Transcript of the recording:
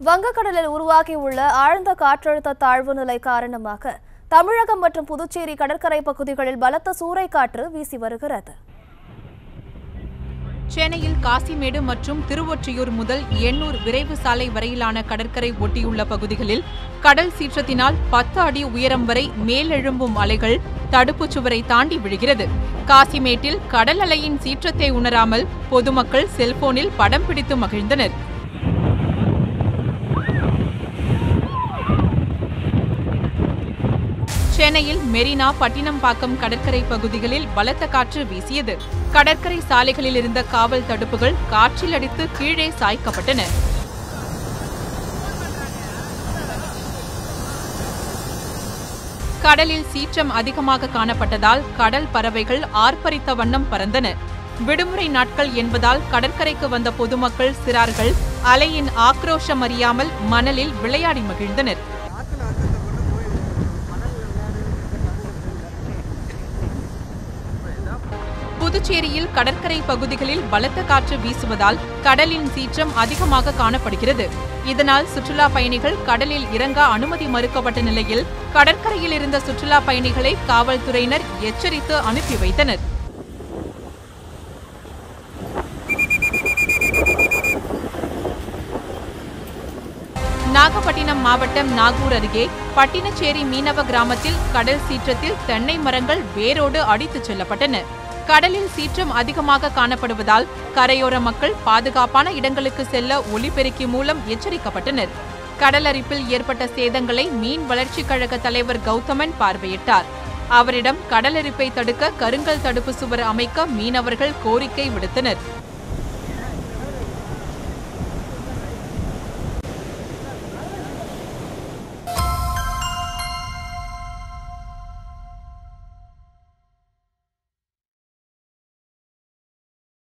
வங்கக்கடலில் உருவாகியுள்ள ஆழ்ந்த காற்றழுத்த தாழ்வு நிலை காரணமாக தமிழகம் மற்றும் புதுச்சேரி கடற்கரை பகுதிகளில் பலத்த சூறைக்காற்று வீசி வருகிறது சென்னையில் காசிமேடு மற்றும் திருவொற்றியூர் முதல் எண்ணூர் விரைவு சாலை வரையிலான கடற்கரை ஒட்டியுள்ள பகுதிகளில் கடல் சீற்றத்தினால் பத்து அடி உயரம் வரை மேலெழும்பும் அலைகள் தடுப்புச் சுவரை தாண்டி விழுகிறது காசிமேட்டில் கடல் அலையின் சீற்றத்தை உணராமல் பொதுமக்கள் செல்போனில் படம் பிடித்து மகிழ்ந்தனர் சென்னையில் மெரினா பட்டினம்பாக்கம் கடற்கரை பகுதிகளில் பலத்த காற்று வீசியது கடற்கரை சாலைகளில் இருந்த காவல் தடுப்புகள் காற்றில் அடித்து கீழே சாய்க்கப்பட்டன கடலில் சீற்றம் அதிகமாக காணப்பட்டதால் கடல் பறவைகள் ஆர்ப்பரித்த வண்ணம் பறந்தன விடுமுறை நாட்கள் என்பதால் கடற்கரைக்கு வந்த பொதுமக்கள் சிறார்கள் அலையின் ஆக்ரோஷம் அறியாமல் மணலில் விளையாடி மகிழ்ந்தனர் புதுச்சேரியில் கடற்கரை பகுதிகளில் பலத்த காற்று வீசுவதால் கடலின் சீற்றம் அதிகமாக காணப்படுகிறது இதனால் சுற்றுலா பயணிகள் கடலில் இறங்க அனுமதி மறுக்கப்பட்ட நிலையில் கடற்கரையில் இருந்த சுற்றுலா பயணிகளை காவல்துறையினர் எச்சரித்து அனுப்பி வைத்தனர் நாகப்பட்டினம் மாவட்டம் நாகூர் அருகே பட்டினச்சேரி மீனவ கிராமத்தில் கடல் சீற்றத்தில் தென்னை மரங்கள் வேரோடு அடித்துச் செல்லப்பட்டன கடலில் சீற்றம் அதிகமாக காணப்படுவதால் கரையோர மக்கள் பாதுகாப்பான இடங்களுக்கு செல்ல ஒலிபெருக்கி மூலம் எச்சரிக்கப்பட்டனர் கடலரிப்பில் ஏற்பட்ட சேதங்களை மீன் வளர்ச்சிக் கழக தலைவர் கௌதமன் பார்வையிட்டார் அவரிடம் கடலரிப்பை தடுக்க கருங்கல் தடுப்பு சுவர் அமைக்க மீனவர்கள் கோரிக்கை விடுத்தனர்